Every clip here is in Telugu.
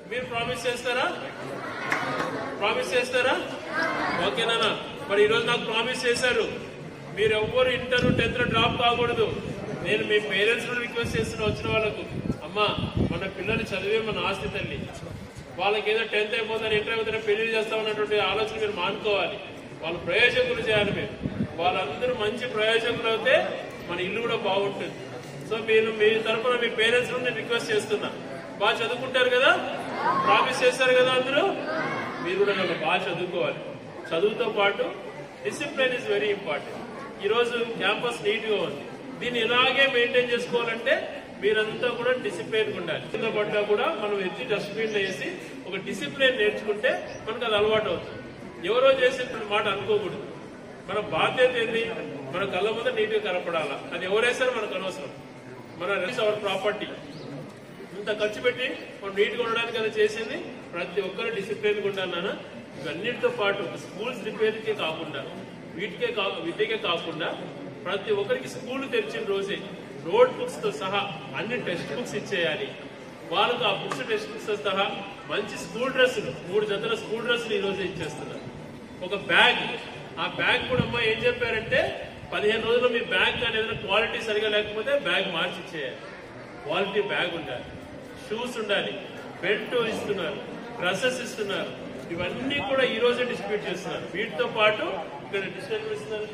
మీరు ప్రామిస్ చేస్తారా ప్రామిస్ చేస్తారా ఓకేనా మరి ఈరోజు నాకు ప్రామిస్ చేశారు మీరు ఎవ్వరు ఇంటర్ టెన్త్ డ్రాప్ కాకూడదు నేను మీ పేరెంట్స్ కూడా రిక్వెస్ట్ చేస్తున్నా వచ్చిన వాళ్ళకు అమ్మా మన పిల్లలు చదివే మన ఆస్తి తల్లి వాళ్ళకి ఏదో టెన్త్ అయిపోతారు ఇంటర్ అయిపోతారు పెళ్లి చేస్తామన్నటువంటి ఆలోచన మీరు మానుకోవాలి వాళ్ళ ప్రయోజకులు చేయాలి మీరు వాళ్ళందరూ మంచి ప్రయోజకులు అయితే మన ఇల్లు కూడా బాగుంటుంది సో మీరు మీ తరఫున మీ పేరెంట్స్ నుండి నేను రిక్వెస్ట్ చేస్తున్నా బాగా చదువుకుంటారు కదా ప్రామిస్ చేస్తారు కదా అందరూ మీరు కూడా నన్ను బాగా చదువుకోవాలి చదువుతో పాటు డిసిప్లిన్ ఇస్ వెరీ ఇంపార్టెంట్ ఈ రోజు క్యాంపస్ నీట్ గా ఉంది దీన్ని ఇలాగే మెయింటైన్ చేసుకోవాలంటే మీరంతా కూడా డిసిప్లిన్ ఉండాలి కింద పడ్డా కూడా మనం ఎత్తి డస్ట్బిన్ వేసి ఒక డిసిప్లిన్ నేర్చుకుంటే మనకు అది అలవాటు అవుతుంది ఎవరో చేసేటువంటి మాట అనుకోకూడదు మన బాధ్యత ఏంది మన కళ్ళ ముందు నీట్ గా కనపడాలా అది ఎవరేసారో మనకు అనవసరం మన రెస్ట్ అవర్ ప్రాపర్టీ ఇంత ఖర్చు పెట్టి మనం నీట్గా ఉండడానికి అది చేసింది ప్రతి ఒక్కరు డిసిప్లిన్ ఉండాలన్నా ఇవన్నిటితో పాటు స్కూల్స్ రిపేర్కే కాకుండా వీటికే కా విద్యకే కాకుండా ప్రతి ఒక్కరికి స్కూల్ తెరిచిన రోజే నోట్ బుక్స్ తో సహా అన్ని టెక్స్ట్ బుక్స్ ఇచ్చేయాలి వాళ్ళకు ఆ బుక్స్ టెక్స్ట్ బుక్స్ తో సహా మంచి స్కూల్ డ్రెస్సులు మూడు జతల స్కూల్ డ్రెస్సులు ఈ రోజే ఇచ్చేస్తున్నారు ఒక బ్యాగ్ ఆ బ్యాగ్ కూడా అమ్మ ఏం చెప్పారంటే పదిహేను రోజుల్లో మీ బ్యాగ్ కానీ ఏదైనా క్వాలిటీ సరిగా లేకపోతే బ్యాగ్ మార్చి ఇచ్చేయాలి క్వాలిటీ బ్యాగ్ ఉండాలి షూస్ ఉండాలి బెల్ట్ ఇస్తున్నారు డ్రెస్సెస్ ఇస్తున్నారు ఇవన్నీ కూడా ఈ రోజే డిస్ట్రిబ్యూట్ చేస్తున్నారు వీటితో పాటు ఇక్కడ డిక్షనరీ ఇస్తున్నారు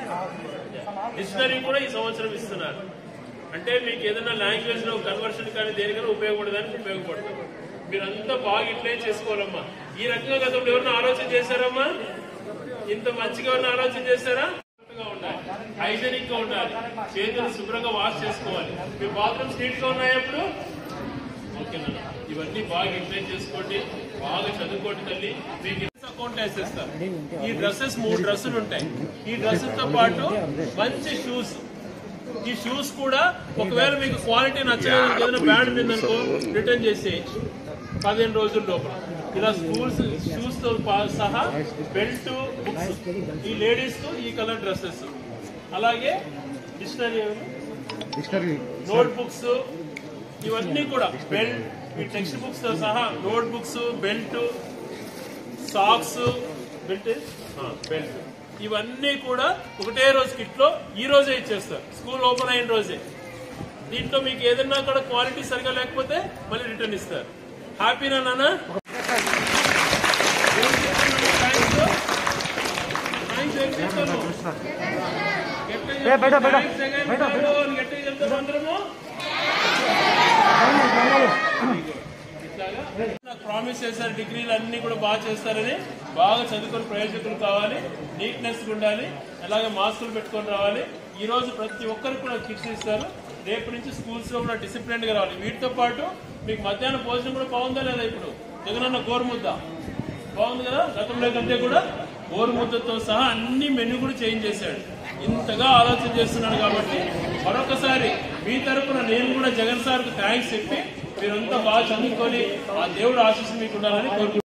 డిక్షనరీ కూడా ఈ సంవత్సరం ఇస్తున్నారు అంటే మీకు ఏదైనా లాంగ్వేజ్ లో కన్వర్షన్ కానీ దేనికైనా ఉపయోగపడడానికి ఉపయోగపడుతుంది మీరంతా బాగా ఇట్లే చేసుకోవాలమ్మా ఈ రకంగా గతంలో ఎవరైనా ఆలోచన చేశారమ్మా ఇంత మంచిగా ఉన్న ఆలోచన చేశారా శుభ్రంగా ఉండాలి హైజెనిక్ గా ఉండాలి చేతులు శుభ్రంగా వాష్ చేసుకోవాలి మీ బాత్రూమ్స్ నీట్ గా ఉన్నాయా ఇప్పుడు ఓకేనా ఇవన్నీ బాగా ఇంప్లైన్ చేసుకోండి బాగా చదువుకోండి తల్లి మీకు అకౌంట్ వేసేస్తారు ఈ డ్రెస్సెస్ మూడు డ్రెస్సులు ఉంటాయి ఈ డ్రెస్సెస్ తో పాటు మంచి షూస్ ఈ షూస్ కూడా ఒకవేళ మీకు క్వాలిటీ నచ్చలేదు ఏదైనా బ్యాండ్ ఉందనుకో రిటర్న్ చేసేయచ్చు పదిహేను రోజుల లోపల ఇలా స్కూల్స్ షూస్ తో పా- సహా బెల్ట్ బుక్స్ ఈ లేడీస్ కు ఈ కలర్ డ్రెస్సెస్ అలాగే డిక్షనరీ డిక్షనరీ నోట్ బుక్స్ ఇవన్నీ కూడా బెల్ట్ ఈ టెక్స్ట్ బుక్స్ తో సహా note books belt socks belt belt ఇవన్నీ కూడా ఒకటే రోజు కిట్ లో ఈ రోజే ఇచ్చేస్తారు స్కూల్ ఓపెన్ అయిన రోజే దీంట్లో మీకు ఏదన్నా కూడా క్వాలిటీ సరిగా లేకపోతే మళ్ళీ రిటర్న్ ఇస్తారు హ్యాపీనా నాన్న థ్యాంక్స్ ఏం చెప్తాను ఏ, బయట, బయట, థాంక్స్ జగన్ బయట, బయట. గారు అని గట్టిగా చెప్తాం అందరము ఇట్లాగా నాకు ప్రామిస్ చేశారు డిగ్రీలు అన్ని కూడా బాగా చేస్తారని బాగా చదువుకొని ప్రయోజకులు కావాలి నీట్నెస్ ఉండాలి అలాగే మాస్కులు పెట్టుకొని రావాలి ఈ రోజు ప్రతి ఒక్కరికి కూడా కిట్స్ ఇస్తారు రేపు నుంచి స్కూల్స్ లో కూడా డిసిప్లిన్ గా రావాలి వీటితో పాటు మీకు మధ్యాహ్నం భోజనం కూడా బాగుందా లేదా ఇప్పుడు జగనన్న గోరుముద్ద బాగుంది కదా గతంలో కంటే కూడా గోరుముద్దతో సహా అన్ని మెనూ కూడా చేంజ్ చేశాడు ఇంతగా ఆలోచన చేస్తున్నాడు కాబట్టి మరొకసారి మీ తరపున నేను కూడా జగన్ సార్కు థ్యాంక్స్ చెప్పి మీరంతా బాగా చదువుకొని ఆ దేవుడు ఆశీస్సు మీకు ఉండాలని కోరుకుంటున్నాను